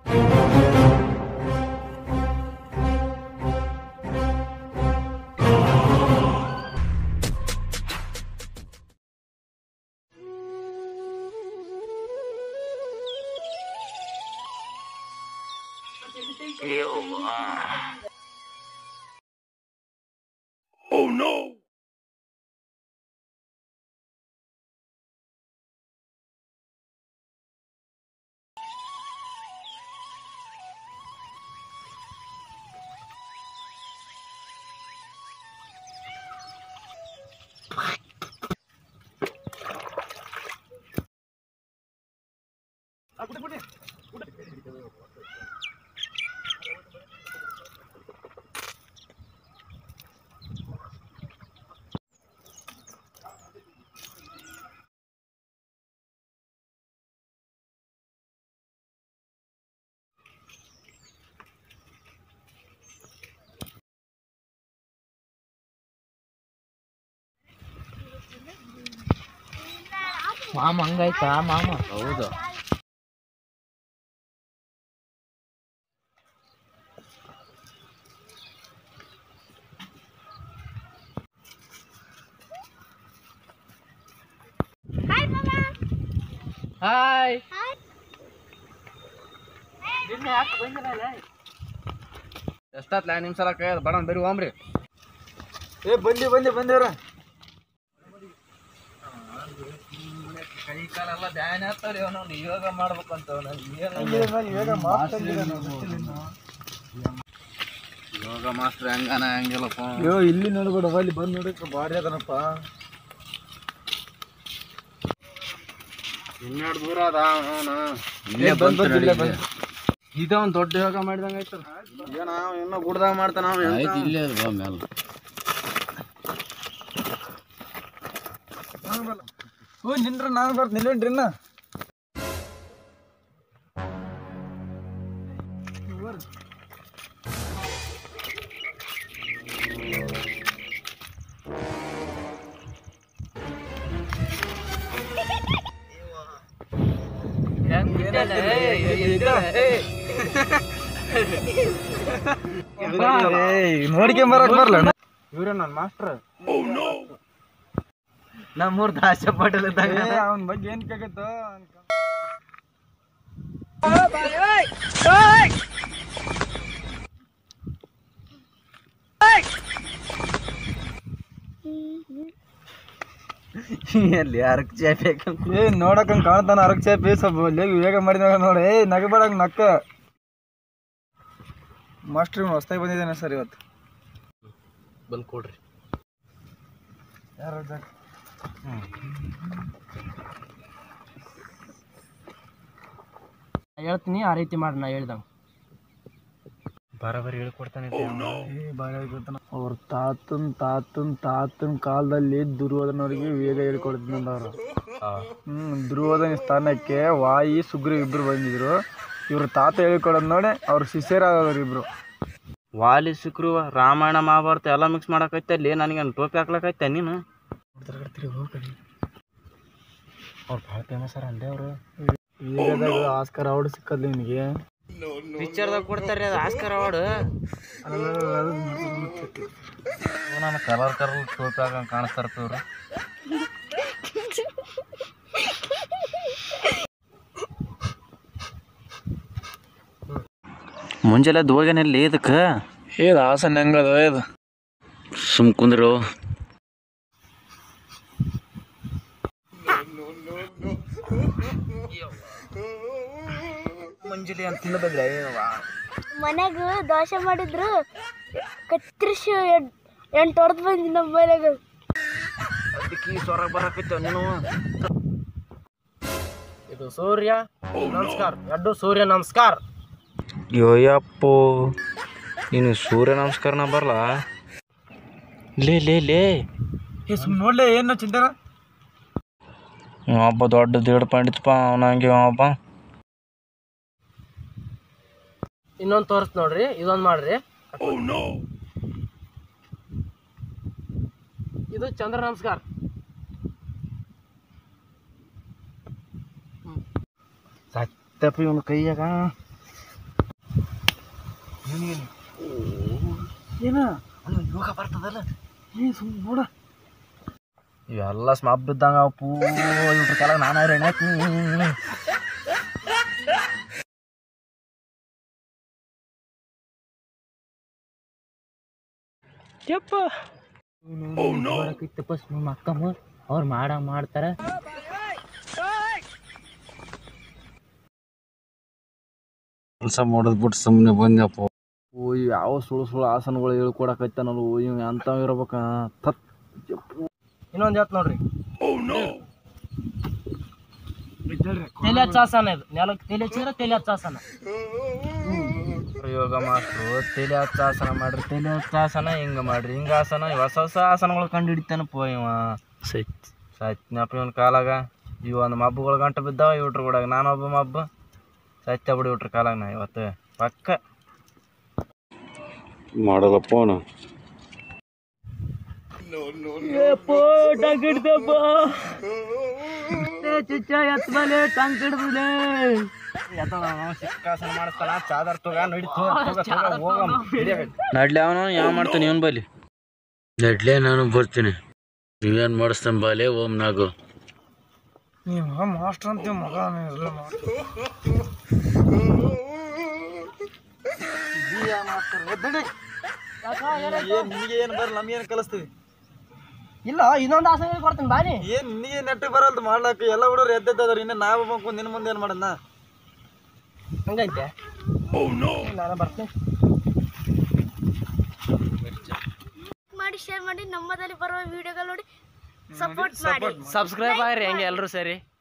ಮಾಮ ಹಂಗಾಯ್ತಾ ಮಾಮ ಹೌದು ಹಾಯ್ ಎಷ್ಟಾತ್ಲ ನಿಮ್ ಸಲ ಕೈ ಬಡ ಬರಿ ಹೋಮ್ರಿ ಏ ಬಂದಿ ಬಂದಿ ಬಂದಿವ್ರ ಕೈ ಕಾಲೆಲ್ಲ ಬ್ಯಾನ್ ಆಗ್ತಾವ್ರಿ ಅವ್ನು ಯೋಗ ಮಾಡ್ಬೇಕಂತ ಯೋಗ ಮಾಸ್ಟರ್ ಹೆಂಗನ ಹೆಂಗಿಲ್ಲಪ್ಪ ಅಯ್ಯೋ ಇಲ್ಲಿ ನೋಡ್ಬೇಡ ಅಲ್ಲಿ ಬಂದ್ ನೋಡಕ್ಕೆ ಭಾರಿ ಅದನಪ್ಪ ಇನ್ನೆರಡು ದೂರ ಅದ ಅವನು ಏ, ಬಂದ್ ಬಂದ್ ಇಲ್ಲೇ ಬಂದ್. ಇದ ಒಂದ್ ದೊಡ್ಡ ಯೋಗ ಮಾಡಿದಂಗ ಆಯ್ತಲ್ಲ ಏನ ಇನ್ನೂ ಗುಡ್ದಾಗ ಮಾಡ್ತಾನ ಆಯ್ತು ಇಲ್ಲೇ ಅದ ಮೇಲೆ ಹ್ಞೂ ನಿನ್ರ ನಾನು ಬರ್ತ ನಿಲ್ವೇನ್ರಿ ಇನ್ನ ನೋಡ್ಕೊಂಬರಕ್ ಬರ್ಲ ಇವ್ರ ನನ್ನ ಮಾಸ್ಟರ್ ನಮ್ಮೂರ್ ದಾಸ ಪಾಟೀಲ್ ಇದ್ದಂಗ ಅವನ ಬಗ್ಗೆ ಏನ್ ಕೇಳತ್ತ ಅಲ್ಲಿ ಅರಕ್ ಚಾಪಿ ಏ ನೋಡಕ್ ಹಂಗ್ ಕಾಣ್ತಾನ ಅರಕ್ ಚಾಪಿ ಸ್ವಲ್ಪ ಲೇಗ್ ವಿವೇಕ ಮಾಡಿದಾಗ ನೋಡಿ ಏ ನಗಬೇಡ ನಕ್ಕ ಮಾಸ್ಟರ್ ಇವ್ನು ಹೊಸ್ದಾಗಿ ಬಂದಿದ್ದಾನೆ ಸರ್ ಇವತ್ತು ಬಂದ್ ಕೊಡ್ರಿ ಯಾರು ಹೇಳ್ತೀನಿ ಆ ರೀತಿ ಮಾಡಿ ನಾ ಹೇಳ್ದಂಗ ಬರಬರಿ ಹೇಳ್ಕೊಡ್ತಾನೆ ಅವ್ರ ತಾತನ್ ತಾತನ್ ತಾತನ್ ಕಾಲದಲ್ಲಿ ದುರ್ಯೋಧನವರಿಗೆ ವೇಗ ಹೇಳ್ಕೊಡ್ತಿದ್ದ ಅವ್ರು ಹ್ಮ್ ದುರ್ಯೋಧನ ಸ್ಥಾನಕ್ಕೆ ವಾಯಿ ಸುಗ್ರೀವ್ ಇಬ್ರು ಬಂದಿದ್ರು ಇವ್ರ ತಾತ ಹೇಳ್ಕೊಡೋದ್ ನೋಡಿ ಅವ್ರ ಶಿಷ್ಯರಾದವ್ರು ಇಬ್ರು ವಾಲಿ ಸಿಕ್ರು ರಾಮಾಯಣ ಮಹಾಭಾರತ ಎಲ್ಲ ಮಿಕ್ಸ್ ಮಾಡಕೈತೆ ಅಲ್ಲಿ ನನಗೆ ಟೋಪಿ ಹಾಕ್ಲಕೈತೆ ನೀನು ಅವ್ರು ಭಾಳ ಫೇಮಸ್ ಅರ ಅಂದೆ ಅವರು ವೇಗದಾಗ ಆಸ್ಕರ್ ಅವಾರ್ಡ್ ಸಿಕ್ಕದ್ ನಿನಗೆ ಪಿಕ್ಚರ್ದಾಗ ಕೊಡ್ತಾರೆ ಅದು ಆಸ್ಕರ್ ಅವಾರ್ಡ್ ನಾನು ಕಲರ್ ಕಲರ್ ಟೋಪಿ ಹಾಕಂಗೆ ಕಾಣಿಸ್ತಾರ ಇವ್ರು ಮುಂಜಾನೆ ಹೋಗ್ಯಾನಲ್ಲಿ ಇದಕ್ಕೆ ಏದು ಹಾಸನ ಹೆಂಗದ ಇದು ಸುಮ್ ಕುಂದ್ರು ಮುಂಜಾನೆ ಅಂತ ತಿನ್ನಬೇಕ್ರಿ ಮನ್ಯಾಗ ದೋಸೆ ಮಾಡಿದ್ರು ಕತ್ತರಿಸಿ ಎಂಟು ಹೊಡೆದು ಬಂದಿ ನಮ್ಮ ಮನ್ಯಾಗ ಅದಕ್ಕೆ ಸ್ವರ ಬರಕೈತೆ ನೀನು ಇದು ಸೂರ್ಯ ನಮಸ್ಕಾರ ಎರಡು ಸೂರ್ಯ ನಮಸ್ಕಾರ ಯೋಯಪ್ಪೋ ನೀನು ಸೂರ್ಯ ನಮಸ್ಕಾರನ ಬರಲ್ಲ ಲೇ ಲೇ ಲೇ ಏ ಸುಮ್ ನೋಡ್ಲೆ ಏನು ಚಿಂತನ ಒಬ್ಬ ದೊಡ್ಡ ದೇಡ್ ಪಂಡಿತಪ್ಪ ಅವನ ಹಂಗೆ ಒಬ್ಬ ಇನ್ನೊಂದು ತೋರಿಸ್ ನೋಡ್ರಿ ಇದೊಂದು ಮಾಡ್ರಿ ಇದು ಚಂದ್ರ ನಮಸ್ಕಾರ ಸತ್ತಪ್ಪ ಇವನು ಕೈಯಾಗ ಏನ ಯೋಗ ಬರ್ತದಲ್ಲ ಏ ಸುಮ್ ನೋಡ ಇವೆಲ್ಲ ಸ್ಮಾಪ್ ಬಿದ್ದಂಗ ಅವು ಪೂ ಇವ್ರ ಕಾಲ ನಾನು ಎಣ್ಣೆ ಯಪ್ಪ ಬಸ್ ನಿಮ್ಮ ಅಕ್ಕಮ್ಮ ಅವ್ರು ಮಾಡ ಮಾಡ್ತಾರ ಕೆಲಸ ಮಾಡೋದ್ ಬಿಟ್ಟು ಸುಮ್ಮನೆ ಬಂದ್ಯಪ್ಪ ಓ ಇವ್ ಯಾವ ಸುಳ್ಳು ಸುಳ್ಳು ಆಸನಗಳು ಹೇಳ್ಕೊಡಕೈತಾನಲ್ಲ ಓ ಇವ್ ಎಂಥವ್ ಇರ್ಬೇಕ ತತ್ ಇನ್ನೊಂದು ಹೇಳ್ತ ನೋಡ್ರಿ ತಲೆ ಹಚ್ಚಾಸನ ಇದು ನೆಲಕ್ಕೆ ತಲೆ ಹಚ್ಚಿದ್ರೆ ತಲೆ ಹಚ್ಚಾಸನ ಯೋಗ ಮಾಸ್ಟ್ರು ತಲೆ ಹಚ್ಚಾಸನ ಮಾಡ್ರಿ ತಲೆ ಹಚ್ಚಾಸನ ಹಿಂಗ ಮಾಡ್ರಿ ಹಿಂಗ ಆಸನ ಇವ್ ಹೊಸ ಹೊಸ ಆಸನಗಳು ಕಂಡು ಹಿಡಿತಾನಪ್ಪ ಇವ ಸೈತ್ ಸತ್ನಪ್ಪ ಇವನ್ ಕಾಲಾಗ ಇವ ಒಂದು ಮಬ್ಬುಗಳು ಗಂಟು ಬಿದ್ದಾವ ಇವ್ರ ಕೂಡ ನಾನೊಬ್ಬ ಮಬ್ಬ ಸತ್ಯ ಬಿಡಿ ಇವ್ರ ಕಾಲಾಗ ನಾ ಇವತ್ತು ಪಕ್ಕ ಮಾಡಲ್ಲ ಫೋನ್ ಸಿಕ್ಕಾಸನ ಮಾಡಿಸ್ತಾನ ಚಾದರ್ ತಗ ನಡೀತು ನಡ್ಲಿ ಅವನು ಯಾವ ಮಾಡ್ತಾನೆ ಇವನ್ ಬಲ್ಲಿ ನಡ್ಲೆ ನಾನು ಬರ್ತೀನಿ ನೀವೇನು ಮಾಡಿಸ್ತಾನೆ ಬಾಲೆ ಓಂ ನಾಗು ನೀವು ಮಾಸ್ಟರ್ ಅಂತೀವಿ ಮಗ ಎಲ್ಲ ನಿನಗೆ ಏನು ಬರಲ್ಲ ನಮಗೇನು ಕಲಿಸ್ತೀವಿ ಇಲ್ಲ ಇನ್ನೊಂದು ಆಸನ ಕೊಡ್ತೀನಿ ಬಾರಿ ಏನ್ ನಿನಗೆ ನೆಟ್ಟಿಗೆ ಬರಲ್ದು ಮಾಡ್ಲಕ್ಕ ಎಲ್ಲ ಹುಡುಗರು ಎದ್ದೆದ್ದವ್ರು ಇನ್ನು ನಾವು ಬಂಕು ನಿನ್ನ ಮುಂದೆ ಏನು ಮಾಡಣ್ಣ ಹಂಗೈತೆ ನಾನು ಬರ್ತೀನಿ ಮಾಡಿ ಶೇರ್ ಮಾಡಿ ನಮ್ಮದಲ್ಲಿ ಬರುವ ವಿಡಿಯೋಗಳು ನೋಡಿ ಸಪೋರ್ಟ್ ಮಾಡಿ ಸಬ್ಸ್ಕ್ರೈಬ್ ಆಗ್ರಿ ಹೆಂಗೆ ಎಲ್ಲರೂ ಸರಿ